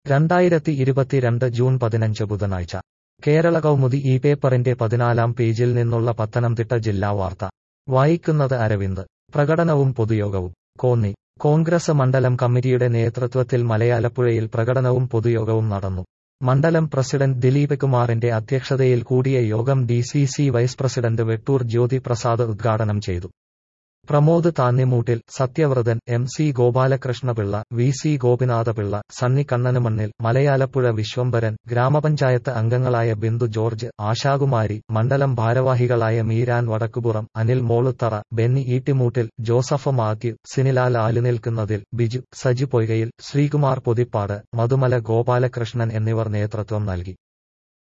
രണ്ടായിരത്തി ഇരുപത്തിരണ്ട് ജൂൺ പതിനഞ്ച് ബുധനാഴ്ച കേരള കൗമുദി ഈ പേപ്പറിന്റെ പതിനാലാം പേജിൽ നിന്നുള്ള പത്തനംതിട്ട ജില്ലാ വാർത്ത വായിക്കുന്നത് അരവിന്ദ് പ്രകടനവും പൊതുയോഗവും കോന്നി കോൺഗ്രസ് മണ്ഡലം കമ്മിറ്റിയുടെ നേതൃത്വത്തിൽ മലയാലപ്പുഴയിൽ പ്രകടനവും പൊതുയോഗവും നടന്നു മണ്ഡലം പ്രസിഡന്റ് ദിലീപ് കുമാറിന്റെ അധ്യക്ഷതയിൽ കൂടിയ യോഗം D C C vice president Vettoor Jyothi Prasad ഉദ്ഘാടനം ചെയ്തു Pramod Thannimoottil Sathyavrathan M C Gopalakrishnapillai V C Gopinathapillai Sunny Kannanumannil Malayalapuzha Viswambharan ഗ്രാമപഞ്ചായത്ത് അംഗങ്ങളായ ബിന്ദു ജോർജ് ആശാകുമാരി മണ്ഡലം ഭാരവാഹികളായ Meeran Vadakkupuram Anil Moluthara Benny Eettimoottil Joseph Mathew Sinilal Alunilkkunnathil Biju Saji Poykayil Sreekumar Pothippad Madhumala Gopalakrishnan എന്നിവർ നേതൃത്വം നൽകി